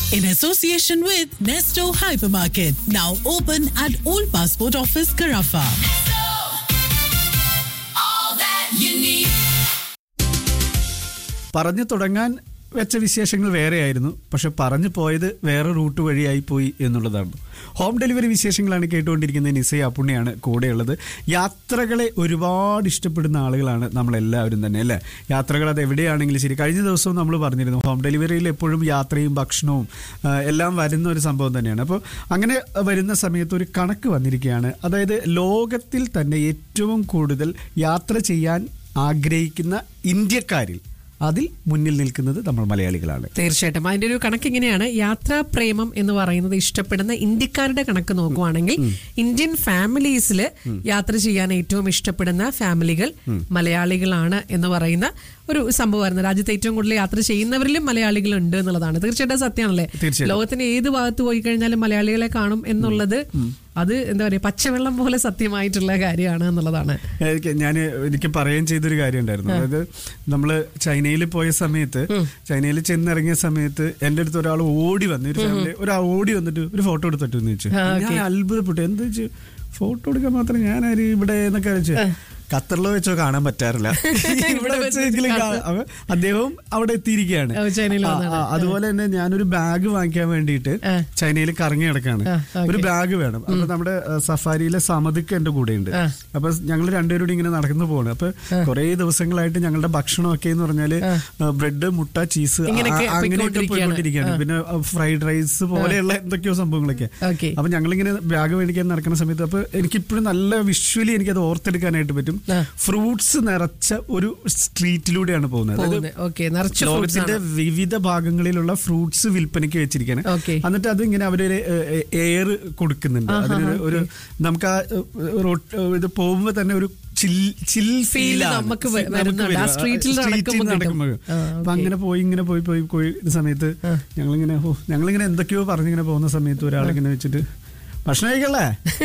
in association with Nesto Hypermarket, now open at Old Passport Office, Carafa. all that you need. പറഞ്ഞു തുടങ്ങാൻ വെച്ച വിശേഷങ്ങൾ വേറെയായിരുന്നു പക്ഷെ പറഞ്ഞു പോയത് വേറെ റൂട്ട് വഴിയായി പോയി എന്നുള്ളതാണ് ഹോം ഡെലിവറി വിശേഷങ്ങളാണ് കേട്ടുകൊണ്ടിരിക്കുന്നത് നിസയ അപ്പുണ്ണിയാണ് കൂടെയുള്ളത് യാത്രകളെ ഒരുപാട് ഇഷ്ടപ്പെടുന്ന ആളുകളാണ് നമ്മളെല്ലാവരും തന്നെ അല്ലേ യാത്രകൾ അത് എവിടെയാണെങ്കിലും ശരി കഴിഞ്ഞ ദിവസവും നമ്മൾ പറഞ്ഞിരുന്നു ഹോം ഡെലിവറിയിൽ എപ്പോഴും യാത്രയും ഭക്ഷണവും ആ, എല്ലാം വരുന്ന ഒരു സംഭവം തന്നെയാണ് അപ്പോൾ അങ്ങനെ വരുന്ന സമയത്ത് ഒരു കണക്ക് വന്നിരിക്കുകയാണ് അതായത് ലോകത്തിൽ തന്നെ ഏറ്റവും കൂടുതൽ യാത്ര ചെയ്യാൻ ആഗ്രഹിക്കുന്ന ഇന്ത്യക്കാരിൽ അതിൽ മുന്നിൽ നിൽക്കുന്നത് നമ്മൾ മലയാളികളാണ് തീർച്ചയായിട്ടും അതിന്റെ ഒരു കണക്ക് ഇങ്ങനെയാണ് യാത്രാ പ്രേമം എന്ന് പറയുന്നത് ഇഷ്ടപ്പെടുന്ന ഇന്ത്യക്കാരുടെ കണക്ക് നോക്കുവാണെങ്കിൽ ഇന്ത്യൻ ഫാമിലീസിൽ യാത്ര ചെയ്യാൻ ഏറ്റവും ഇഷ്ടപ്പെടുന്ന ഫാമിലികൾ മലയാളികളാണ് എന്ന് പറയുന്ന ഒരു സംഭവമായിരുന്നു രാജ്യത്ത് ഏറ്റവും കൂടുതൽ യാത്ര ചെയ്യുന്നവരിലും മലയാളികൾ ഉണ്ട് എന്നുള്ളതാണ് തീർച്ചയായിട്ടും സത്യമാണല്ലേ തീർച്ചയായിട്ടും. ലോകത്തിന്റെ ഏത് ഭാഗത്ത് പോയി കഴിഞ്ഞാലും മലയാളികളെ കാണും എന്നുള്ളത് അത് എന്താ പറയുക പച്ചവെള്ളം പോലെ സത്യമായിട്ടുള്ള കാര്യമാണ് എന്നുള്ളതാണ് എനിക്ക് ഞാൻ എനിക്ക് പറയുകയും ചെയ്തൊരു കാര്യം ഉണ്ടായിരുന്നു അതായത് നമ്മള് ചൈനയിൽ പോയ സമയത്ത് ചൈനയിൽ ചെന്നിറങ്ങിയ സമയത്ത് എന്റെ അടുത്ത് ഒരാൾ ഓടി വന്നു ഒരു ഫാമിലി ഒരാൾ ഓടി വന്നിട്ട് ഒരു ഫോട്ടോ എടുത്തിട്ട് എന്ന് വെച്ചു ആ, ഞാൻ അത്ഭുതപ്പെട്ടു എന്താ വെച്ചു ഫോട്ടോ എടുക്കാൻ മാത്രം ഞാൻ ആര് ഇവിടെ എന്നൊക്കെ വെച്ചു ഖത്തറിലോ വെച്ചോ കാണാൻ പറ്റാറില്ല ഇവിടെ വെച്ചെങ്കിലും കാണാം. അപ്പൊ അദ്ദേഹവും അവിടെ എത്തിയിരിക്കുകയാണ് ഓ, ചൈനയിൽ ആ, വന്നതാണ്. ആ, അതുപോലെ തന്നെ ഞാനൊരു ബാഗ് വാങ്ങിക്കാൻ വേണ്ടിയിട്ട് ആ. ചൈനയിൽ കറങ്ങി കിടക്കാണ് ആ, ഓക്കേ. ഒരു ബാഗ് വേണം അപ്പൊ നമ്മുടെ ആ, സഫാരിയിലെ സമതുക്ക് എന്റെ കൂടെ ഉണ്ട് ആ. അപ്പൊ ഞങ്ങൾ രണ്ടുപേരും ഇങ്ങനെ നടന്നു പോവാണ് അപ്പൊ കുറെ ദിവസങ്ങളായിട്ട് ഞങ്ങളുടെ ഭക്ഷണമൊക്കെ എന്ന് പറഞ്ഞാല് ബ്രെഡ് മുട്ട ചീസ് ഇങ്ങനെയൊക്കെ അങ്ങനെയൊക്കെ പോയിക്കൊണ്ടിരിക്കുകയാണ്. പോയിക്കൊണ്ടിരിക്കുകയാണ് പിന്നെ ഫ്രൈഡ് റൈസ് പോലെയുള്ള എന്തൊക്കെയോ സംഭവങ്ങളൊക്കെ ഓക്കേ. അപ്പൊ ഞങ്ങളിങ്ങനെ ബാഗ് മേടിക്കാൻ നടക്കുന്ന സമയത്ത് അപ്പൊ എനിക്കിപ്പോഴും നല്ല വിഷ്വലി എനിക്കത് ഓർത്തെടുക്കാനായിട്ട് പറ്റും ആ. ഫ്രൂട്ട്സ് നിറച്ച ഒരു സ്ട്രീറ്റിലൂടെയാണ് പോകുന്നത് അതായത് പോകുന്നത് ഓക്കെ നിറച്ച് fruits ലോകത്തിന്റെ ആണ്. വിവിധ ഭാഗങ്ങളിലുള്ള ഫ്രൂട്ട്സ് വിൽപ്പനയ്ക്ക് വെച്ചിരിക്കുകയാണ് Okay. എന്നിട്ട് അത് ഇങ്ങനെ അവരൊരു എയർ കൊടുക്കുന്നുണ്ട് അതിനൊരു ഒരു നമുക്ക് ആ ഏഹ്, റോട്ട് ഏഹ്, ഇത് പോകുമ്പോ തന്നെ ഒരു ചിൽ ചിൽ Feel നമുക്ക് വ- വരുന്നുണ്ട്. ആ streetൽ നടക്കുമ്പോ കിട്ടും. ആ, അപ്പൊ okay. അങ്ങനെ പോയി ഇങ്ങനെ പോയി പോയി പോയി ഇത് സമയത്ത് ഞങ്ങളിങ്ങനെ ഓ ഞങ്ങളിങ്ങനെ എന്തൊക്കെയോ പറഞ്ഞിങ്ങനെ പോകുന്ന സമയത്ത് ഒരാളിങ്ങനെ വെച്ചിട്ട് ഭക്ഷണം കഴിക്കല്ലേ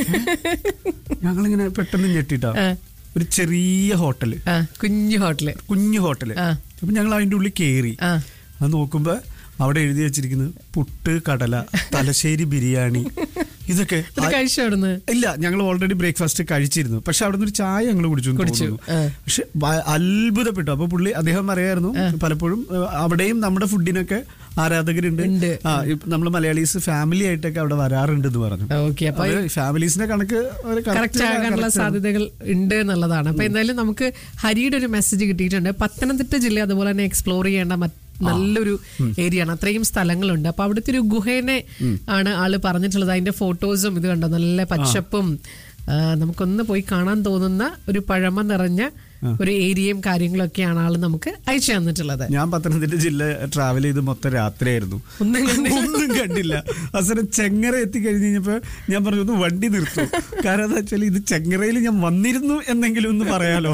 ഞങ്ങളിങ്ങനെ പെട്ടെന്ന് ഞെട്ടിട്ടാ ആ. ഒരു ചെറിയ ഹോട്ടല് ആ, കുഞ്ഞു ഹോട്ടല് കുഞ്ഞു ഹോട്ടല് ആ. അപ്പൊ ഞങ്ങൾ അതിന്റെ ഉള്ളിൽ കേറി ആ. അത് നോക്കുമ്പോ അവിടെ എഴുതി വെച്ചിരിക്കുന്നത് പുട്ട് കടല തലശ്ശേരി ബിരിയാണി ഇതൊക്കെ ഇത് കഴിച്ചോ അവിടുന്ന് ഇല്ല ഞങ്ങൾ ഓൾറെഡി ബ്രേക്ക്ഫാസ്റ്റ് കഴിച്ചിരുന്നു പക്ഷെ അവിടെ നിന്ന് ഒരു ചായ ഞങ്ങൾ കുടിച്ചു എന്ന് കുടിച്ചു. തോന്നുന്നു. ആ. പക്ഷെ ഭ- അത്ഭുതപ്പെട്ടു അപ്പൊ പുള്ളി അദ്ദേഹം പറയായിരുന്നു പലപ്പോഴും ഏഹ്, അവിടെയും നമ്മുടെ ഫുഡിനൊക്കെ ആരാധകരുണ്ട് ഉണ്ട്. ആ നമ്മൾ മലയാളീസ് ഫാമിലി ആയിട്ടൊക്കെ അവിടെ വരാറുണ്ട് എന്ന് പറഞ്ഞു ഓക്കെ അപ്പൊ അവര് ഫാമിലീസിന്റെ കണക്ക് ഒരു correct കറക്റ്റ് ആകാനുള്ള correct ആണ്. സാധ്യതകൾ ഉണ്ട് എന്നുള്ളതാണ് അപ്പൊ എന്തായാലും നമുക്ക് ഹരിയുടെ ഒരു മെസ്സേജ് കിട്ടിയിട്ടുണ്ട് പത്തനംതിട്ട ജില്ല അതുപോലെ തന്നെ എക്സ്പ്ലോർ ചെയ്യേണ്ട മറ്റ് നല്ലൊരു ഏരിയ ആണ് അത്രയും സ്ഥലങ്ങളുണ്ട് അപ്പൊ അവിടുത്തെ ഒരു ഗുഹേനെ ആണ് ആള് പറഞ്ഞിട്ടുള്ളത് അതിന്റെ ഫോട്ടോസും ഇത് കണ്ടോ നല്ല പച്ചപ്പും ആ, നമുക്കൊന്ന് പോയി കാണാൻ തോന്നുന്ന ഒരു പഴമ നിറഞ്ഞ ഒരു ഏരിയയും കാര്യങ്ങളൊക്കെയാണ് ആള് നമുക്ക് അയച്ചു തന്നിട്ടുള്ളത് ഞാൻ പത്തനംതിട്ട ജില്ല ട്രാവൽ ചെയ്ത് മൊത്തം രാത്രിയായിരുന്നു ഒന്നും കണ്ടില്ല. ഒന്നും കണ്ടില്ല അവസരം ചെങ്ങറ എത്തി കഴിഞ്ഞ് കഴിഞ്ഞപ്പോ ഞാൻ പറഞ്ഞു ഒന്ന് വണ്ടി നിർത്തും കാരണം എന്താ വെച്ചാൽ ഇത് ചെങ്ങറയിൽ ഞാൻ വന്നിരുന്നു എന്നെങ്കിലും ഒന്ന് പറയാലോ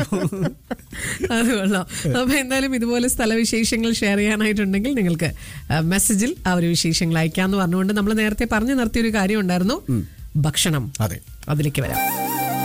അത് കൊള്ളാം അപ്പൊ എന്തായാലും ഇതുപോലെ സ്ഥലവിശേഷങ്ങൾ ഷെയർ ചെയ്യാനായിട്ടുണ്ടെങ്കിൽ നിങ്ങൾക്ക് ആ, മെസ്സേജിൽ ആ ഒരു വിശേഷങ്ങൾ അയക്കാന്ന് പറഞ്ഞുകൊണ്ട് നമ്മൾ നേരത്തെ പറഞ്ഞു നിർത്തിയ ഒരു കാര്യം ഉണ്ടായിരുന്നു ഭക്ഷണം അതെ അതിലേക്ക് വരാം